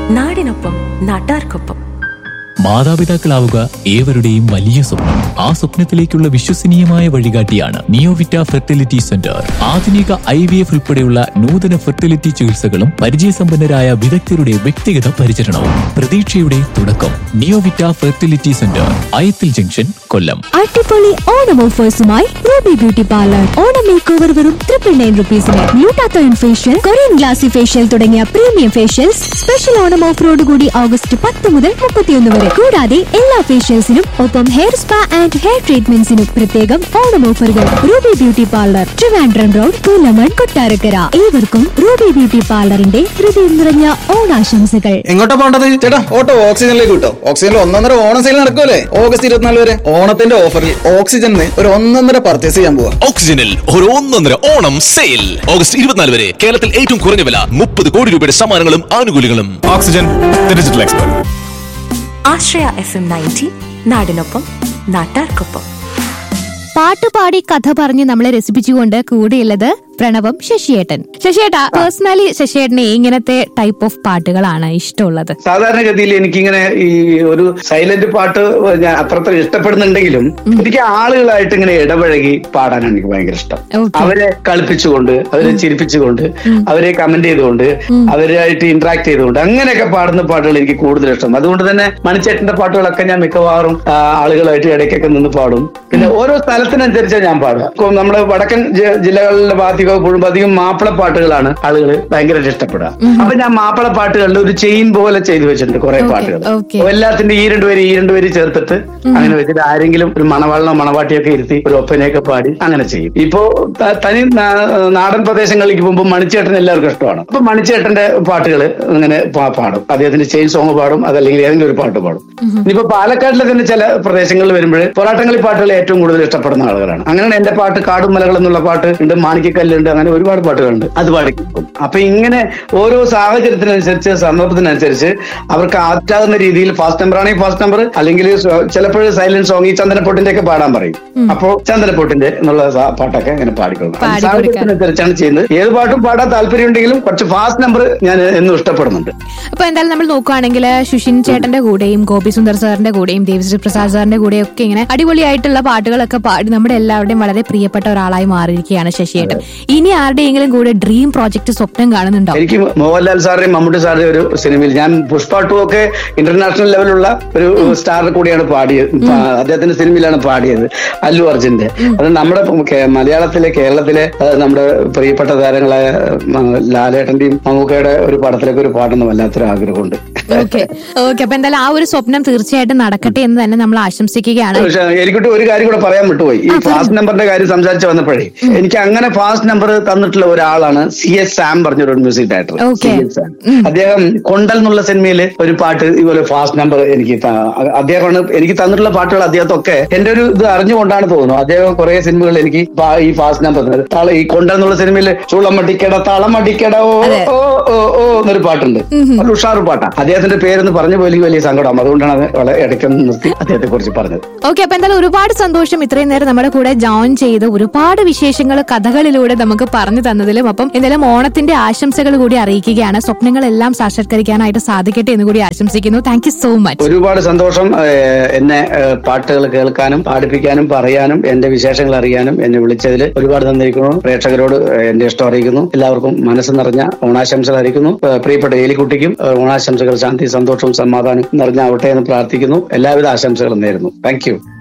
നാടിനൊപ്പം നാട്ടാർക്കൊപ്പം മാതാപിതാക്കളാവുക ഏവരുടെയും വലിയ സ്വപ്നം ആ സ്വപ്നത്തിലേക്കുള്ള വിശ്വസനീയമായ വഴികാട്ടിയാണ് നിയോവിറ്റ ഫെർട്ടിലിറ്റി സെന്റർ ആധുനിക ഐ വി എഫ് ഉൾപ്പെടെയുള്ള നൂതന ഫെർട്ടിലിറ്റി ചികിത്സകളും പരിചയസമ്പന്നരായ വിദഗ്ധരുടെ വ്യക്തിഗത പരിചരണവും പ്രതീക്ഷയുടെ തുടക്കം Neovita fertility centre Ayathil junction Kollam അടിപൊളി ഓണം ഓഫേഴ്സുമായി Ruby beauty parlour Onam make over വെറും ട്രിപ്പിൾ നയൻ റുപ്പീസിന് beautathon facial Korean glassy facial തുടങ്ങിയ പ്രീമിയം ഫേഷ്യൽസ് സ്പെഷ്യൽ ഓണം ഓഫറോട് കൂടി ഓഗസ്റ്റ് പത്ത് മുതൽ മുപ്പത്തിയൊന്ന് വരെ കൂടാതെ എല്ലാ ഫേഷ്യൽസിനും ഒപ്പം ഹെയർ സ്പാ ആൻഡ് ഹെയർ ട്രീറ്റ്മെന്റ്സിനും പ്രത്യേകം ഓണം ഓഫറുകൾ Ruby beauty parlour Trivandrum road Poolamon Kottarakkara ഏവർക്കും റൂബി ബ്യൂട്ടി പാർലറിന്റെ ഹൃദയം നിറഞ്ഞ ഓണാശംസകൾ എങ്ങോട്ടാ പോണ്ടത് ചേട്ടാ ഓട്ടോ ഓക്സിജനിലേക്ക് കിട്ടോ ഓക്സിജനിൽ ഒന്നൊന്നര ഓണം സെയിൽ നടക്കുമല്ലേ ഓഗസ്റ്റ് ഇരുപത്തിനാല് വരെ ഓണത്തിന്റെ ഓഫറിൽ ഓക്സിജനിൽ ഒരു ഒന്നൊന്നര പർച്ചേസ് ചെയ്യാൻ പോവാ ഓക്സിജനിൽ ഒരു ഒന്നൊന്നര ഓണം സെയിൽ ഓഗസ്റ്റ് ഇരുപത്തിനാല് വരെ കേരളത്തിൽ ഏറ്റവും കുറഞ്ഞ വില മുപ്പത് കോടി രൂപയുടെ സമ്മാനങ്ങളും ആനുകൂല്യങ്ങളും oxygen digital expert Ashraya F M ninety നാടിനൊപ്പം നാട്ടാർക്കൊപ്പം പാട്ടുപാടി കഥ പറഞ്ഞ് നമ്മളെ രസിപ്പിച്ചുകൊണ്ട് കൂടെയുള്ളത് പ്രണവം ശശിയേട്ടൻ ശശിയേട്ടാ പേഴ്സണലി ശശിയേട്ടന് ഇങ്ങനത്തെ ടൈപ്പ് ഓഫ് പാട്ടുകളാണ് ഇഷ്ടമുള്ളത് സാധാരണഗതിയിൽ എനിക്കിങ്ങനെ ഈ ഒരു സൈലന്റ് പാട്ട് ഞാൻ അത്രത്ര ഇഷ്ടപ്പെടുന്നുണ്ടെങ്കിലും എനിക്ക് ആളുകളായിട്ട് ഇങ്ങനെ ഇടപഴകി പാടാനാണ് എനിക്ക് ഭയങ്കര ഇഷ്ടം Okay. അവരെ കളിപ്പിച്ചുകൊണ്ട് അവരെ ചിരിപ്പിച്ചുകൊണ്ട് അവരെ കമന്റ് ചെയ്തുകൊണ്ട് അവരായിട്ട് ഇന്ററാക്ട് ചെയ്തുകൊണ്ട് അങ്ങനെയൊക്കെ പാടുന്ന പാട്ടുകൾ എനിക്ക് കൂടുതൽ ഇഷ്ടം അതുകൊണ്ട് തന്നെ മണിച്ചേട്ടന്റെ പാട്ടുകളൊക്കെ ഞാൻ മിക്കവാറും ആ, ആളുകളായിട്ട് ഇടയ്ക്കൊക്കെ നിന്ന് പാടും പിന്നെ ഓരോ സ്ഥലത്തിനനുസരിച്ചാണ് ഞാൻ പാടുക ഇപ്പൊ നമ്മുടെ വടക്കൻ ജി- ജില്ലകളിലെ ഭാഗത്തേക്ക് പോകുമ്പോൾ അധികം മാപ്പിള പാട്ടുകളാണ് ആളുകൾ ഭയങ്കരമായിട്ട് ഇഷ്ടപ്പെടുക അപ്പൊ ഞാൻ മാപ്പിള പാട്ടുകളിൽ ഒരു ചെയിൻ പോലെ ചെയ്തു വെച്ചിട്ടുണ്ട് കുറെ Okay, പാട്ടുകൾ okay. അപ്പൊ എല്ലാത്തിന്റെ ഈ രണ്ടുപേര് ഈ രണ്ടുപേര് ചേർത്തിട്ട് അങ്ങനെ വെച്ചിട്ട് ആരെങ്കിലും ഒരു മണവാളിനോ മണവാട്ടിയൊക്കെ ഇരുത്തി ഒരു ഒപ്പനയൊക്കെ പാടി അങ്ങനെ ചെയ്യും ഇപ്പോ ത- തനി നാ- നാടൻ പ്രദേശങ്ങളിലേക്ക് പോകുമ്പോൾ മണിച്ചേട്ടൻ എല്ലാവർക്കും ഇഷ്ടമാണ് അപ്പൊ മണിച്ചേട്ടന്റെ പാട്ടുകൾ അങ്ങനെ പാ- പാടും അദ്ദേഹത്തിന്റെ ചെയിൻ സോങ് പാടും അതല്ലെങ്കിൽ ഏതെങ്കിലും ഒരു പാട്ട് പാടും ഇനിയിപ്പോ പാലക്കാട്ടിലെ തന്നെ ചില പ്രദേശങ്ങളിൽ വരുമ്പോൾ പൊറാട്ടങ്ങളി പാട്ടുകൾ ഏറ്റവും കൂടുതൽ ഇഷ്ടപ്പെടുന്ന ആളുകളാണ് അങ്ങനെയാണ് എന്റെ പാട്ട് കാടും മലകൾ എന്നുള്ള പാട്ട് ഉണ്ട് മാണിക്കക്കല്ലുണ്ട് അങ്ങനെ ഒരുപാട് പാട്ടുകളുണ്ട് അത് പാടി കേൾക്കും അപ്പൊ ഇങ്ങനെ ഓരോ സാഹചര്യത്തിനനുസരിച്ച് സന്ദർഭത്തിനനുസരിച്ച് അവർക്ക് ആറ്റാകുന്ന രീതിയിൽ ഫാസ്റ്റ് നമ്പർ ആണെങ്കിൽ ഫാസ്റ്റ് നമ്പർ അല്ലെങ്കിൽ ചിലപ്പോൾ സൈലന്റ് സോങ് ഈ ചന്ദനപ്പൊട്ടിന്റെ ഒക്കെ പാടാൻ പറയും അപ്പോ ചന്ദനപ്പൊട്ടിന്റെ എന്നുള്ള സാ- പാട്ടൊക്കെ ഇങ്ങനെ പാടിക്കൊള്ളും അത് പാടി കൊടുക്കാം. സാഹചര്യത്തിനനുസരിച്ചാണ് ചെയ്യുന്നത് ഏത് പാട്ടും പാടാൻ താല്പര്യം ഉണ്ടെങ്കിലും കുറച്ച് ഫാസ്റ്റ് നമ്പർ ഞാൻ എന്നും ഇഷ്ടപ്പെടുന്നുണ്ട് അപ്പൊ എന്തായാലും നമ്മൾ നോക്കുകയാണെങ്കിൽ സുഷിൻ ചേട്ടന്റെ കൂടെയും ഗോപി സുന്ദർ സാറിന്റെ കൂടെയും ദേവിശ്രീ പ്രസാദ് സാറിന്റെ കൂടെയും ഒക്കെ ഇങ്ങനെ അടിപൊളിയായിട്ടുള്ള പാട്ടുകളൊക്കെ പാടി നമ്മുടെ എല്ലാവരുടെയും വളരെ പ്രിയപ്പെട്ട ഒരാളായി മാറിയിരിക്കുകയാണ് ശശിയേട്ടൻ ഇനി ആരുടെയെങ്കിലും കൂടെ ഡ്രീം പ്രോജക്ട് സ്വപ്നം കാണുന്നുണ്ടോ എനിക്ക് മോഹൻലാൽ സാറിന്റെയും മമ്മൂട്ടി സാറിന്റെയും ഒരു സിനിമയിൽ ഞാൻ പുഷ്പ ടു ഒക്കെ ഇന്റർനാഷണൽ ലെവലുള്ള ഒരു സ്റ്റാർ കൂടിയാണ് പാടിയത് പാ- അദ്ദേഹത്തിന്റെ സിനിമയിലാണ് പാടിയത് അല്ലു അർജുന്റെ അത് നമ്മുടെ കേ- മലയാളത്തിലെ കേരളത്തിലെ ആ, നമ്മുടെ പ്രിയപ്പെട്ട താരങ്ങളായ ആ, ലാലേട്ടന്റെയും മമ്മൂക്കയുടെ ഒരു പടത്തിലൊക്കെ ഒരു പാടുന്ന വല്ലാത്തൊരു ആഗ്രഹമുണ്ട് ഓക്കെ ഓക്കെ അപ്പൊ എന്തായാലും ആ ഒരു സ്വപ്നം തീർച്ചയായിട്ടും നടക്കട്ടെ എന്ന് തന്നെ നമ്മൾ ആശംസിക്കുകയാണ് പക്ഷെ എനിക്കിട്ട് ഒരു കാര്യം കൂടെ പറയാൻ വിട്ടുപോയി ഈ ഫാസ്റ്റ് നമ്പറിന്റെ കാര്യം സംസാരിച്ച് വന്നപ്പോഴേ എനിക്ക് അങ്ങനെ ഫാസ്റ്റ് നമ്പർ തന്നിട്ടുള്ള ഒരാളാണ് സി എസ് സാം പറഞ്ഞൊരു music director Okay. C S Sam അദ്ദേഹം കൊണ്ടൽ എന്നുള്ള സിനിമയിൽ ഒരു പാട്ട് ഇതുപോലെ ഫാസ്റ്റ് നമ്പർ എനിക്ക് ത- അദ്ദേഹമാണ് എനിക്ക് തന്നിട്ടുള്ള പാട്ടുകൾ അദ്ദേഹത്തൊക്കെ എന്റെ ഒരു ഇത് അറിഞ്ഞുകൊണ്ടാണ് തോന്നുന്നു അദ്ദേഹം കുറെ സിനിമകൾ എനിക്ക് പാ- ഈ ഫാസ്റ്റ് നമ്പർ താള- ഈ കൊണ്ടൽ എന്നുള്ള സിനിമയിൽ ചുളമടിക്കട തളമടിക്കട ഓ ഓ ഓ ഓ എന്നൊരു പാട്ടുണ്ട് ഒരു ഉഷാറ് പാട്ടാണ് അദ്ദേഹത്തിന്റെ പേരെന്ന് പറഞ്ഞു പോയി എനിക്ക് വലിയ സങ്കടം അതുകൊണ്ടാണ് അത് വളരെ ഇടയ്ക്കൊന്ന് നിർത്തി അദ്ദേഹത്തെ കുറിച്ച് പറഞ്ഞത് ഓക്കെ അപ്പൊ എന്തായാലും ഒരുപാട് സന്തോഷം ഇത്രയും നേരം നമ്മുടെ കൂടെ ജോയിൻ ചെയ്ത് ഒരുപാട് വിശേഷങ്ങൾ കഥകളിലൂടെ നമുക്ക് പറഞ്ഞു തന്നതിലും അപ്പം എന്തായാലും ഓണത്തിന്റെ ആശംസകൾ കൂടി അറിയിക്കുകയാണ് സ്വപ്നങ്ങളെല്ലാം സാക്ഷാത്കരിക്കാനായിട്ട് സാധിക്കട്ടെ എന്ന് കൂടി ആശംസിക്കുന്നു താങ്ക് യു സോ മച്ച് ഒരുപാട് സന്തോഷം ഏഹ്, എന്നെ ഏഹ്, പാട്ടുകൾ കേൾക്കാനും പാടിപ്പിക്കാനും പറയാനും എന്റെ വിശേഷങ്ങൾ അറിയാനും എന്നെ വിളിച്ചതിൽ ഒരുപാട് നന്ദിയിരിക്കുന്നു പ്രേക്ഷകരോട് ഏഹ്, എന്റെ ഇഷ്ടം അറിയിക്കുന്നു എല്ലാവർക്കും മനസ്സ് നിറഞ്ഞ ഓണാശംസകൾ അറിയിക്കുന്നു ഏഹ്, പ്രിയപ്പെട്ട ഏലിക്കുട്ടിക്കും ഏഹ്, ഓണാശംസകൾ ശാന്തി സന്തോഷവും സമാധാനവും നിറഞ്ഞാവട്ടെ എന്ന് പ്രാർത്ഥിക്കുന്നു എല്ലാവിധ ആശംസകളും നേരുന്നു താങ്ക് യു